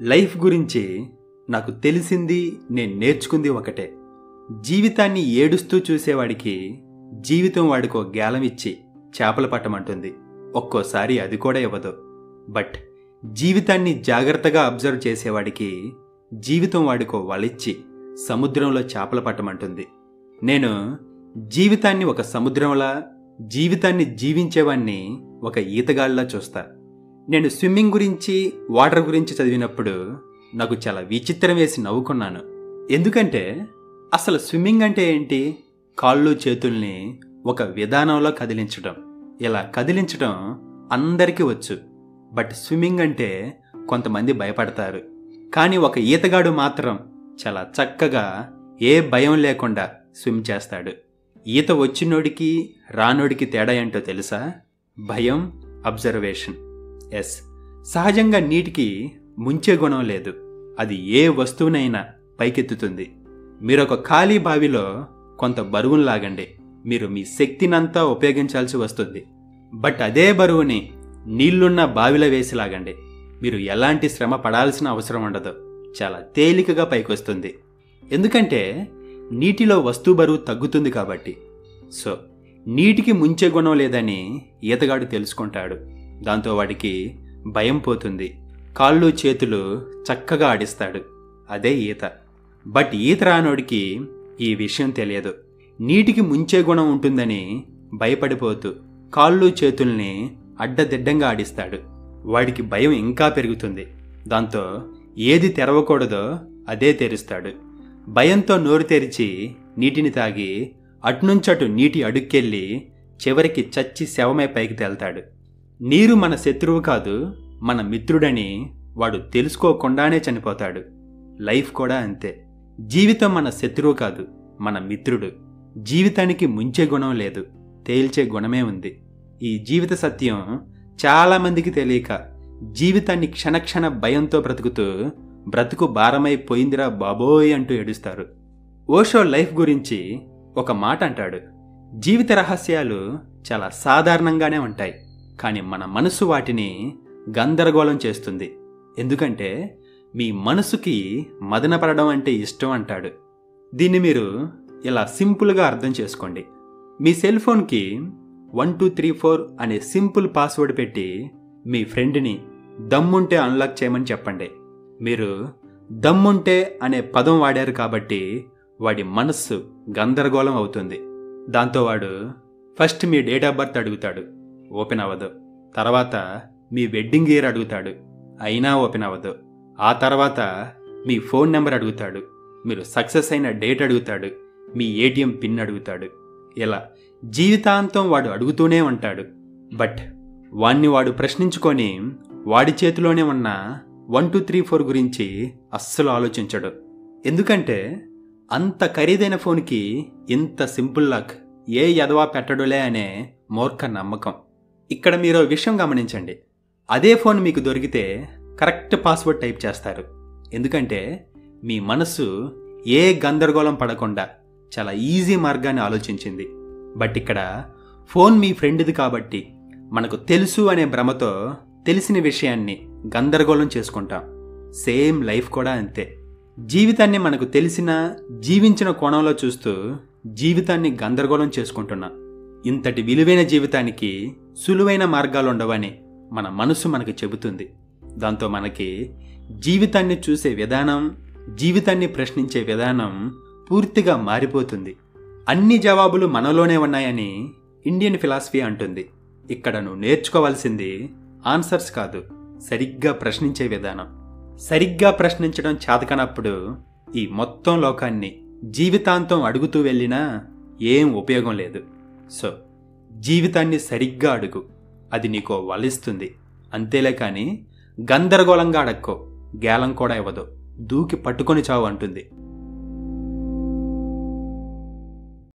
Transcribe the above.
life గురించి నాకు తెలిసింది నేను నేర్చుకుంది ఒకటే జీవితాన్ని ఏడుస్తూ చూసేవాడికి జీవితం వాడికో గ్యాలం ఇచ్చి చేపలు పట్టమంటుంది ఒక్కోసారి అది కూడా ఇవ్వదు బట్ జీవితాన్ని జాగ్రత్తగా అబ్జర్వ్ చేసేవాడికి జీవితం వాడికో వలిచ్చి సముద్రంలో చేపలు పట్టమంటుంది నేను జీవితాన్ని ఒక సముద్రంలా జీవితాన్ని జీవించేవాణ్ణి ఒక ఈతగాళ్ళలా చూస్తా నేను స్విమ్మింగ్ గురించి వాటర్ గురించి చదివినప్పుడు నాకు చాలా విచిత్రం వేసి నవ్వుకున్నాను ఎందుకంటే అసలు స్విమ్మింగ్ అంటే ఏంటి కాళ్ళు చేతుల్ని ఒక విధానంలో కదిలించడం ఇలా కదిలించడం అందరికీ వచ్చు బట్ స్విమ్మింగ్ అంటే కొంతమంది భయపడతారు కానీ ఒక ఈతగాడు మాత్రం చాలా చక్కగా ఏ భయం లేకుండా స్విమ్ చేస్తాడు ఈత వచ్చినోడికి రానోడికి తేడా ఏంటో తెలుసా భయం అబ్జర్వేషన్ ఎస్ సహజంగా నీటికి ముంచే గుణం లేదు అది ఏ వస్తువునైనా పైకెత్తుతుంది మీరు ఒక ఖాళీ బావిలో కొంత బరువును లాగండి మీరు మీ శక్తినంతా ఉపయోగించాల్సి వస్తుంది బట్ అదే బరువుని నీళ్లున్న బావిలో వేసి లాగండి మీరు ఎలాంటి శ్రమ పడాల్సిన అవసరం ఉండదు చాలా తేలికగా పైకొస్తుంది ఎందుకంటే నీటిలో వస్తువు బరువు తగ్గుతుంది కాబట్టి సో నీటికి ముంచే గుణం లేదని ఈతగాడు తెలుసుకుంటాడు దాంతో వాడికి భయం పోతుంది కాళ్ళు చేతులు చక్కగా ఆడిస్తాడు అదే ఈత బట్ ఈత రానోడికి ఈ విషయం తెలియదు నీటికి ముంచే గుణం ఉంటుందని భయపడిపోతూ కాళ్ళు చేతుల్ని అడ్డదిడ్డంగా ఆడిస్తాడు వాడికి భయం ఇంకా పెరుగుతుంది దాంతో ఏది తెరవకూడదో అదే తెరుస్తాడు భయంతో నోరు తెరిచి నీటిని తాగి అట్నుంచటు నీటి అడుక్కెళ్ళి చివరికి చచ్చి శవమై పైకి తేల్తాడు నీరు మన శత్రువు కాదు మన మిత్రుడని వాడు తెలుసుకోకుండానే చనిపోతాడు లైఫ్ కూడా అంతే జీవితం మన శత్రువు కాదు మన మిత్రుడు జీవితానికి ముంచే గుణం లేదు తేల్చే గుణమే ఉంది ఈ జీవిత సత్యం చాలామందికి తెలియక జీవితాన్ని క్షణక్షణ భయంతో బ్రతుకుతూ బ్రతుకు భారమైపోయిందిరా బాబోయ్ అంటూ ఏడుస్తారు ఓషో లైఫ్ గురించి ఒక మాట అంటాడు జీవిత రహస్యాలు చాలా సాధారణంగానే ఉంటాయి కానీ మన మనసు వాటిని గందరగోళం చేస్తుంది ఎందుకంటే మీ మనసుకి మదనపడడం అంటే ఇష్టం అంటాడు దీన్ని మీరు ఇలా సింపుల్గా అర్థం చేసుకోండి మీ సెల్ ఫోన్కి వన్ టూ త్రీ ఫోర్ అనే సింపుల్ పాస్వర్డ్ పెట్టి మీ ఫ్రెండ్ని దమ్ముంటే అన్లాక్ చేయమని చెప్పండి మీరు దమ్ముంటే అనే పదం వాడారు కాబట్టి వాడి మనస్సు గందరగోళం అవుతుంది దాంతో వాడు ఫస్ట్ మీ డేట్ ఆఫ్ బర్త్ అడుగుతాడు ఓపెన్ అవ్వదు తర్వాత మీ వెడ్డింగ్ ఇయర్ అడుగుతాడు అయినా ఓపెన్ అవ్వదు ఆ తర్వాత మీ ఫోన్ నెంబర్ అడుగుతాడు మీరు సక్సెస్ అయిన డేట్ అడుగుతాడు మీ ఏటీఎం పిన్ అడుగుతాడు ఇలా జీవితాంతం వాడు అడుగుతూనే ఉంటాడు బట్ వాణ్ణి వాడు ప్రశ్నించుకొని వాడి చేతిలోనే ఉన్న వన్ టూ త్రీ ఫోర్ గురించి అస్సలు ఆలోచించడు ఎందుకంటే అంత ఖరీదైన ఫోన్కి ఇంత సింపుల్ లాక్ ఏ ఎదవా పెట్టడులే అనే మూర్ఖ నమ్మకం ఇక్కడ మీరు ఓ విషయం గమనించండి అదే ఫోన్ మీకు దొరికితే కరెక్ట్ పాస్వర్డ్ టైప్ చేస్తారు ఎందుకంటే మీ మనసు ఏ గందరగోళం పడకుండా చాలా ఈజీ మార్గాన్ని ఆలోచించింది బట్ ఇక్కడ ఫోన్ మీ ఫ్రెండ్ది కాబట్టి మనకు తెలుసు అనే భ్రమతో తెలిసిన విషయాన్ని గందరగోళం చేసుకుంటాం సేమ్ లైఫ్ కూడా అంతే జీవితాన్ని మనకు తెలిసిన జీవించిన కోణంలో చూస్తూ జీవితాన్ని గందరగోళం చేసుకుంటున్నాం ఇంతటి విలువైన జీవితానికి సులువైన మార్గాలు ఉండవని మన మనసు మనకు చెబుతుంది దాంతో మనకి జీవితాన్ని చూసే విధానం జీవితాన్ని ప్రశ్నించే విధానం పూర్తిగా మారిపోతుంది అన్ని జవాబులు మనలోనే ఉన్నాయని ఇండియన్ ఫిలాసఫీ అంటుంది ఇక్కడ నువ్వు నేర్చుకోవాల్సింది ఆన్సర్స్ కాదు సరిగ్గా ప్రశ్నించే విధానం సరిగ్గా ప్రశ్నించడం చేతకనప్పుడు ఈ మొత్తం లోకాన్ని జీవితాంతం అడుగుతూ వెళ్ళినా ఏం ఉపయోగం లేదు సో జీవితాన్ని సరిగ్గా అడుగు అది నీకో వలిస్తుంది అంతేలే కానీ గందరగోళంగా అడక్కో గేలం కూడా ఇవ్వదు దూకి పట్టుకొని చావు అంటుంది